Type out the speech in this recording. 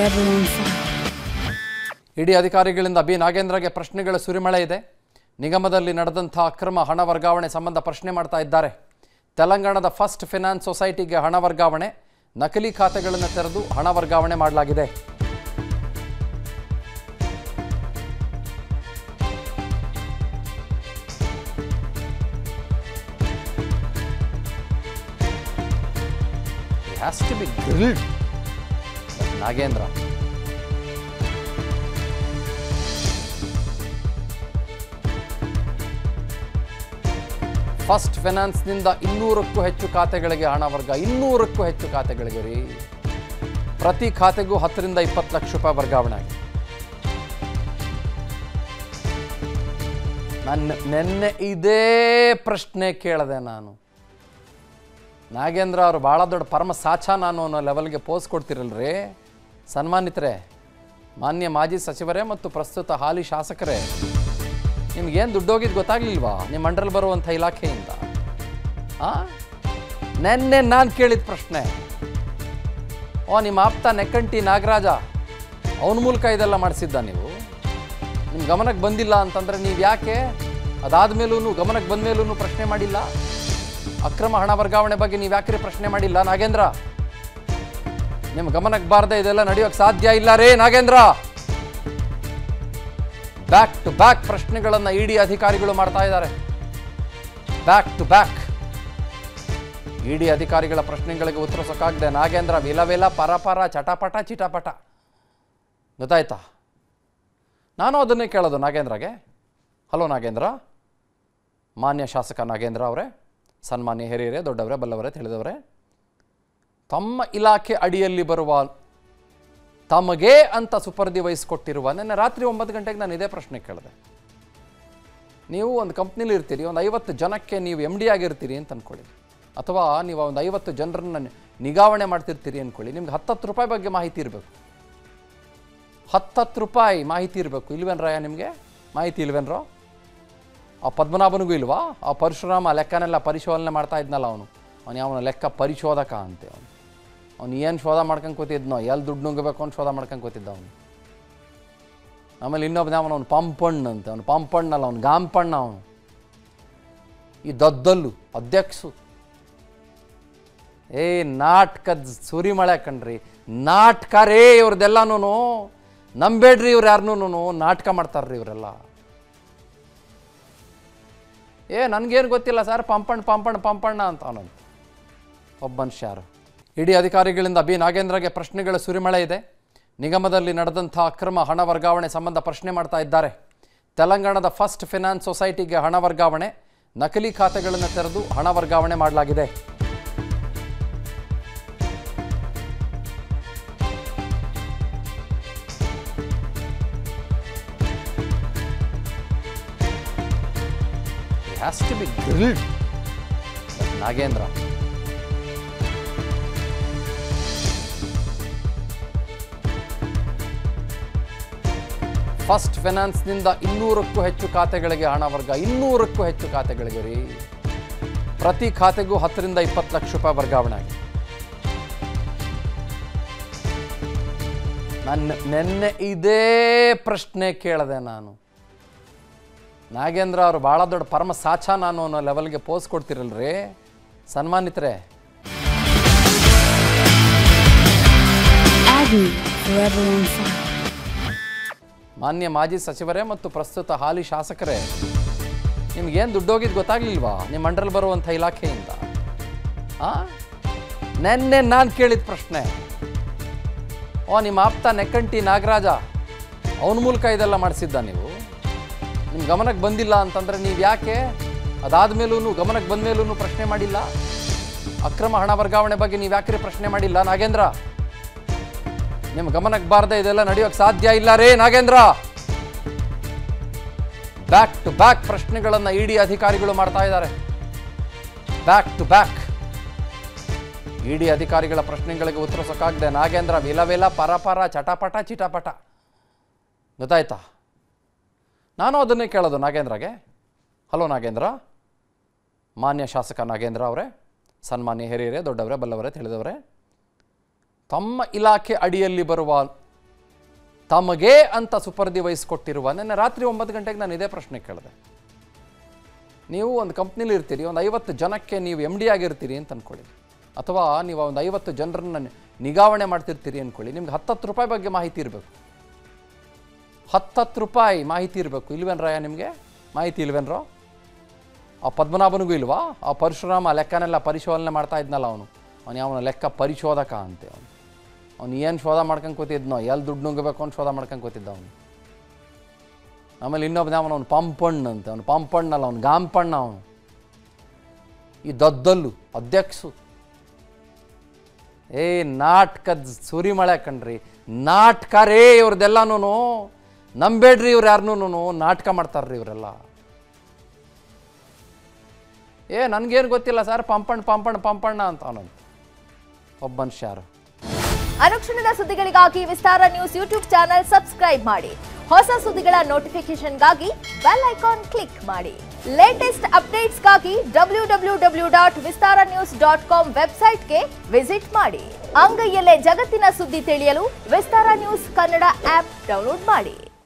forever on fire. ಇಡಿ ಅಧಿಕಾರಿಗಳಿಂದ B ನಾಗೇಂದ್ರಗೆ ಪ್ರಶ್ನೆಗಳ ಸುರಿಮಳೆ ಇದೆ ನಿಗಮದಲ್ಲಿ ನಡೆದಂಥ ಅಕ್ರಮ ಹಣ ವರ್ಗಾವಣೆ ಸಂಬಂಧ ಪ್ರಶ್ನೆ ಮಾಡ್ತಾ ಇದ್ದಾರೆ ತೆಲಂಗಾಣದ ಫಸ್ಟ್ ಫಿನಾನ್ಸ್ ಸೊಸೈಟಿಗೆ ಹಣ ವರ್ಗಾವಣೆ ನಕಲಿ ಖಾತೆಗಳನ್ನು ತೆರೆದು ಹಣ ವರ್ಗಾವಣೆ ಮಾಡಲಾಗಿದೆ It has to be grilled. But Nagendra first ಫೈನಾನ್ಸ್ನಿಂದ ಇನ್ನೂರಕ್ಕೂ ಹೆಚ್ಚು ಖಾತೆಗಳಿಗೆ ಹಣ ವರ್ಗ ಇನ್ನೂರಕ್ಕೂ ಹೆಚ್ಚು ಖಾತೆಗಳಿಗೆ ರೀ ಪ್ರತಿ ಖಾತೆಗೂ ಹತ್ತರಿಂದ ಇಪ್ಪತ್ತು ಲಕ್ಷ ರೂಪಾಯಿ ವರ್ಗಾವಣೆ ಆಗಿದೆ ನನ್ನ ನಿನ್ನೆ ಇದೇ ಪ್ರಶ್ನೆ ಕೇಳಿದೆ ನಾನು ನಾಗೇಂದ್ರ ಅವರು ಭಾಳ ದೊಡ್ಡ ಪರಮ ಸಾಚ ನಾನು ಅನ್ನೋ ಲೆವೆಲ್ಗೆ ಪೋಸ್ ಕೊಡ್ತಿರಲ್ರಿ ಸನ್ಮಾನಿತರೇ ಮಾನ್ಯ ಮಾಜಿ ಸಚಿವರೇ ಮತ್ತು ಪ್ರಸ್ತುತ ಹಾಲಿ ಶಾಸಕರೇ ನಿಮ್ಗೇನು ದುಡ್ಡು ಹೋಗಿದ್ದು ಗೊತ್ತಾಗ್ಲಿಲ್ವಾ ನಿಮ್ಮ ಮಂಡಲ್ ಬರುವಂಥ ಇಲಾಖೆಯಿಂದ ಆ ನೆನ್ನೆ ನಾನು ಕೇಳಿದ ಪ್ರಶ್ನೆ ಓ ನಿಮ್ಮ ಆಪ್ತ ನೆಕ್ಕಂಟಿ ನಾಗರಾಜ ಅವನ ಮೂಲಕ ಇದೆಲ್ಲ ಮಾಡಿಸಿದ್ದ ನೀವು ನಿಮ್ಮ ಗಮನಕ್ಕೆ ಬಂದಿಲ್ಲ ಅಂತಂದರೆ ನೀವು ಯಾಕೆ ಅದಾದ ಮೇಲೂ ಗಮನಕ್ಕೆ ಬಂದ ಮೇಲೂ ಪ್ರಶ್ನೆ ಮಾಡಿಲ್ಲ ಅಕ್ರಮ ಹಣ ವರ್ಗಾವಣೆ ಬಗ್ಗೆ ನೀವು ಯಾಕ್ರಿ ಪ್ರಶ್ನೆ ಮಾಡಿಲ್ಲ ನಾಗೇಂದ್ರ ನಿಮ್ಮ ಗಮನಕ್ಕೆ ಬಾರದೆ ಇದೆಲ್ಲ ನಡೆಯೋಕ್ಕೆ ಸಾಧ್ಯ ಇಲ್ಲ ರೇ ನಾಗೇಂದ್ರ ಬ್ಯಾಕ್ ಟು ಬ್ಯಾಕ್ ಪ್ರಶ್ನೆಗಳನ್ನು ಇಡಿ ಅಧಿಕಾರಿಗಳು ಮಾಡ್ತಾ ಇದ್ದಾರೆ ಬ್ಯಾಕ್ ಟು ಬ್ಯಾಕ್ ಇಡಿ ಅಧಿಕಾರಿಗಳ ಪ್ರಶ್ನೆಗಳಿಗೆ ಉತ್ತರಿಸೋಕ್ಕಾಗದೆ ನಾಗೇಂದ್ರ ವಿಲವಿಲ ಪರಪರ ಚಟಪಟ ಚಿಟಪಟ ಗೊತ್ತಾಯ್ತಾ ನಾನು ಅದನ್ನೇ ಕೇಳೋದು ನಾಗೇಂದ್ರಗೆ ಹಲೋ ನಾಗೇಂದ್ರ ಮಾನ್ಯ ಶಾಸಕ ನಾಗೇಂದ್ರ ಅವರೇ ಸನ್ಮಾನ್ಯ ಹಿರಿಯರೇ ದೊಡ್ಡವರೇ ಬಲ್ಲವರೇ ತಿಳಿದವರೇ ತಮ್ಮ ಇಲಾಖೆ ಅಡಿಯಲ್ಲಿ ಬರುವ ತಮಗೆ ಅಂತ ಸುಪರ್ದಿ ವಹಿಸ್ಕೊಟ್ಟಿರುವ ನಿನ್ನೆ ರಾತ್ರಿ ಒಂಬತ್ತು ಗಂಟೆಗೆ ನಾನು ಇದೇ ಪ್ರಶ್ನೆ ಕೇಳಿದೆ ನೀವು ಒಂದು ಕಂಪ್ನಿಲಿ ಇರ್ತೀರಿ ಒಂದು ಐವತ್ತು ಜನಕ್ಕೆ ನೀವು ಎಮ್ ಡಿ ಆಗಿರ್ತೀರಿ ಅಂತ ಅಂದ್ಕೊಳ್ಳಿ ಅಥವಾ ನೀವು ಒಂದು ಐವತ್ತು ಜನರನ್ನ ನಿಗಾವಣೆ ಮಾಡ್ತಿರ್ತೀರಿ ಅಂದ್ಕೊಳ್ಳಿ ನಿಮ್ಗೆ ಹತ್ತತ್ತು ರೂಪಾಯಿ ಬಗ್ಗೆ ಮಾಹಿತಿ ಇರಬೇಕು ಹತ್ತತ್ತು ರೂಪಾಯಿ ಮಾಹಿತಿ ಇರಬೇಕು ಇಲ್ವೇನ್ರಯ್ಯ ನಿಮಗೆ ಮಾಹಿತಿ ಇಲ್ವೇನ್ರೋ ಆ ಪದ್ಮನಾಭನಿಗೂ ಇಲ್ವಾ ಆ ಪರಶುರಾಮ ಲೆಕ್ಕನೆಲ್ಲ ಪರಿಶೋಧನೆ ಮಾಡ್ತಾ ಇದ್ನಲ್ಲ ಅವನು ಅವನು ಯಾವನ ಲೆಕ್ಕ ಪರಿಶೋಧಕ ಅಂತೆ ಅವನು ಅವ್ನು ಏನು ಶೋಧ ಮಾಡ್ಕೊಂಡು ಕೂತಿದ್ನೋ ಎಲ್ಲಿ ದುಡ್ಡು ನುಂಗಬೇಕು ಅಂತ ಶೋಧ ಮಾಡ್ಕೊಂಡು ಕೂತಿದ್ದ ಅವನು ಆಮೇಲೆ ಇನ್ನೊಬ್ಬ ಅವನು ಅವ್ನು ಪಂಪಣ್ಣ ಅಂತ ಅವನು ಪಂಪಣ್ಣಲ್ಲ ಅವನು ಗಾಂಪಣ್ಣ ಅವನು ಈ ದದ್ದಲ್ಲು ಅಧ್ಯಕ್ಷು ಏ ನಾಟಕದ ಸುರಿಮಳೆ ಕಣ್ರಿ ನಾಟಕ ರೇ ಇವ್ರದ್ದೆಲ್ಲನೂ ನಂಬೇಡ್ರಿ ಇವ್ರು ಯಾರನ್ನೂ ನಾಟಕ ಮಾಡ್ತಾರ್ರಿ ಇವರೆಲ್ಲ ಏ ನನಗೇನು ಗೊತ್ತಿಲ್ಲ ಸರ್ ಪಂಪಣ್ಣ ಪಂಪಣ್ಣ ಪಂಪಣ್ಣ ಅಂತ ಅವನಂತ ಒಬ್ಬ ಮನುಷ್ಯ ಯಾರು ಇಡಿ ಅಧಿಕಾರಿಗಳಿಂದ ಬಿ ನಾಗೇಂದ್ರಗೆ ಪ್ರಶ್ನೆಗಳ ಸುರಿಮಳೆ ಇದೆ ನಿಗಮದಲ್ಲಿ ನಡೆದಂಥ ಅಕ್ರಮ ಹಣ ವರ್ಗಾವಣೆ ಸಂಬಂಧ ಪ್ರಶ್ನೆ ಮಾಡ್ತಾ ಇದ್ದಾರೆ ತೆಲಂಗಾಣದ ಫಸ್ಟ್ ಫಿನಾನ್ಸ್ ಸೊಸೈಟಿಗೆ ಹಣ ವರ್ಗಾವಣೆ ನಕಲಿ ಖಾತೆಗಳನ್ನು ತೆರೆದು ಹಣ ವರ್ಗಾವಣೆ ಮಾಡಲಾಗಿದೆ It has to be grilled. But Nagendra first ಫೈನಾನ್ಸ್ನಿಂದ ಇನ್ನೂರಕ್ಕೂ ಹೆಚ್ಚು ಖಾತೆಗಳಿಗೆ ಹಣ ವರ್ಗ ಇನ್ನೂರಕ್ಕೂ ಹೆಚ್ಚು ಖಾತೆಗಳಿಗೆ ರೀ ಪ್ರತಿ ಖಾತೆಗೂ ಹತ್ತರಿಂದ ಇಪ್ಪತ್ತು ಲಕ್ಷ ರೂಪಾಯಿ ವರ್ಗಾವಣೆ ಆಗಿದೆ ನನ್ನ ನಿನ್ನೆ ಇದೇ ಪ್ರಶ್ನೆ ಕೇಳಿದೆ ನಾನು ನಾಗೇಂದ್ರ ಅವರು ಭಾಳ ದೊಡ್ಡ ಪರಮ ಸಾಚ ನಾನು ಅನ್ನೋ ಲೆವೆಲ್ಗೆ ಪೋಸ್ ಕೊಡ್ತಿರಲ್ರಿ ಸನ್ಮಾನಿತರೇ Agony forever on fire. ಮಾನ್ಯ ಮಾಜಿ ಸಚಿವರೇ ಮತ್ತು ಪ್ರಸ್ತುತ ಹಾಲಿ ಶಾಸಕರೇ ನಿಮ್ಗೇನು ದುಡ್ಡು ಹೋಗಿದ್ದು ಗೊತ್ತಾಗ್ಲಿಲ್ವಾ ನಿಮ್ಮ ಮಂಡಲ್ ಬರುವಂಥ ಇಲಾಖೆಯಿಂದ ಆ ನೆನ್ನೆ ನಾನು ಕೇಳಿದ ಪ್ರಶ್ನೆ ಓ ನಿಮ್ಮ ಆಪ್ತ ನೆಕ್ಕಂಟಿ ನಾಗರಾಜ ಅವನ ಮೂಲಕ ಇದೆಲ್ಲ ಮಾಡಿಸಿದ್ದ ನೀವು ನಿಮ್ಮ ಗಮನಕ್ಕೆ ಬಂದಿಲ್ಲ ಅಂತಂದರೆ ನೀವು ಯಾಕೆ ಅದಾದ ಮೇಲೂ ಗಮನಕ್ಕೆ ಬಂದ ಮೇಲೂ ಪ್ರಶ್ನೆ ಮಾಡಿಲ್ಲ ಅಕ್ರಮ ಹಣ ವರ್ಗಾವಣೆ ಬಗ್ಗೆ ನೀವು ಯಾಕ್ರಿ ಪ್ರಶ್ನೆ ಮಾಡಿಲ್ಲ ನಾಗೇಂದ್ರ ನಿಮ್ಮ ಗಮನಕ್ಕೆ ಬಾರದೆ ಇದೆಲ್ಲ ನಡೆಯೋಕ್ಕೆ ಸಾಧ್ಯ ಇಲ್ಲ ರೇ ನಾಗೇಂದ್ರ ಬ್ಯಾಕ್ ಟು ಬ್ಯಾಕ್ ಪ್ರಶ್ನೆಗಳನ್ನು ಇಡಿ ಅಧಿಕಾರಿಗಳು ಮಾಡ್ತಾ ಇದ್ದಾರೆ ಬ್ಯಾಕ್ ಟು ಬ್ಯಾಕ್ ಇಡಿ ಅಧಿಕಾರಿಗಳ ಪ್ರಶ್ನೆಗಳಿಗೆ ಉತ್ತರಿಸೋಕ್ಕಾಗದೆ ನಾಗೇಂದ್ರ ವಿಲವಿಲ ಪರಪರ ಚಟಪಟ ಚಿಟಪಟ ಗೊತ್ತಾಯ್ತಾ ನಾನು ಅದನ್ನೇ ಕೇಳೋದು ನಾಗೇಂದ್ರಗೆ ಹಲೋ ನಾಗೇಂದ್ರ ಮಾನ್ಯ ಶಾಸಕ ನಾಗೇಂದ್ರ ಅವರೇ ಸನ್ಮಾನ್ಯ ಹಿರಿಯರೇ ದೊಡ್ಡವರೇ ಬಲ್ಲವರೇ ತಿಳಿದವರೇ ತಮ್ಮ ಇಲಾಖೆ ಅಡಿಯಲ್ಲಿ ಬರುವ ತಮಗೆ ಅಂತ ಸುಪರ್ದಿ ವಹಿಸ್ಕೊಟ್ಟಿರುವ ನಿನ್ನೆ ರಾತ್ರಿ ಒಂಬತ್ತು ಗಂಟೆಗೆ ನಾನು ಇದೇ ಪ್ರಶ್ನೆ ಕೇಳಿದೆ ನೀವು ಒಂದು ಕಂಪ್ನಿಲಿ ಇರ್ತೀರಿ ಒಂದು ಐವತ್ತು ಜನಕ್ಕೆ ನೀವು ಎಮ್ ಡಿ ಆಗಿರ್ತೀರಿ ಅಂತ ಅಂದ್ಕೊಳ್ಳಿ ಅಥವಾ ನೀವು ಒಂದು ಐವತ್ತು ಜನರನ್ನ ನಿಗಾವಣೆ ಮಾಡ್ತಿರ್ತೀರಿ ಅಂದ್ಕೊಳ್ಳಿ ನಿಮ್ಗೆ ಹತ್ತತ್ತು ರೂಪಾಯಿ ಬಗ್ಗೆ ಮಾಹಿತಿ ಇರಬೇಕು ಹತ್ತತ್ತು ರೂಪಾಯಿ ಮಾಹಿತಿ ಇರಬೇಕು ಇಲ್ವೇನ್ರಯ್ಯ ನಿಮಗೆ ಮಾಹಿತಿ ಇಲ್ವೇನ್ರೋ ಆ ಪದ್ಮನಾಭನಿಗೂ ಇಲ್ವಾ ಆ ಪರಶುರಾಮ ಲೆಕ್ಕನೆಲ್ಲ ಪರಿಶೋಧನೆ ಮಾಡ್ತಾ ಇದ್ನಲ್ಲ ಅವನು ಅವನು ಯಾವನ ಲೆಕ್ಕ ಪರಿಶೋಧಕ ಅಂತೆ ಅವನು ಅವ್ನು ಏನು ಶೋಧ ಮಾಡ್ಕೊಂಡು ಕೂತಿದ್ನೋ ಎಲ್ಲಿ ದುಡ್ಡು ನುಂಗಬೇಕು ಅಂತ ಶೋಧ ಮಾಡ್ಕೊಂಡು ಕೂತಿದ್ದ ಅವನು ಆಮೇಲೆ ಇನ್ನೊಬ್ಬ ಅವನು ಅವ್ನು ಪಂಪಣ್ಣ ಅಂತ ಅವನು ಪಂಪಣ್ಣಲ್ಲ ಅವನು ಗಾಂಪಣ್ಣ ಅವನು ಈ ದದ್ದಲ್ಲು ಅಧ್ಯಕ್ಷು ಏ ನಾಟಕದ ಸುರಿಮಳೆ ಕಣ್ರಿ ನಾಟಕ ರೇ ಇವ್ರದ್ದೆಲ್ಲನೂ ನಂಬೇಡ್ರಿ ಇವ್ರು ಯಾರನ್ನೂ ನಾಟಕ ಮಾಡ್ತಾರ್ರಿ ಇವರೆಲ್ಲ ಏ ನನಗೇನು ಗೊತ್ತಿಲ್ಲ ಸರ್ ಪಂಪಣ್ಣ ಪಂಪಣ್ಣ ಪಂಪಣ್ಣ ಅಂತ ಅವನಂತ ಒಬ್ಬ ಮನುಷ್ಯ ಯಾರು ಅನುಕ್ಷಣದ ಸುದ್ದಿಗಳಿಗಾಗಿ Vistara news YouTube channel subscribe ಮಾಡಿ ಹೊಸ ಸುದ್ದಿಗಳ ನೋಟಿಫಿಕೇಶನ್ಗಾಗಿ ಬೆಲ್ ಐಕಾನ್ ಕ್ಲಿಕ್ ಮಾಡಿ ಲೇಟೆಸ್ಟ್ ಅಪ್ಡೇಟ್ಸ್ಗಾಗಿ W W W dot Vistara news dot com ವೆಬ್ಸೈಟ್ಗೆ ವಿಸಿಟ್ ಮಾಡಿ ಅಂಗೈಯಲ್ಲೇ ಜಗತ್ತಿನ ಸುದ್ದಿ ತಿಳಿಯಲು Vistara news Kannada app download ಮಾಡಿ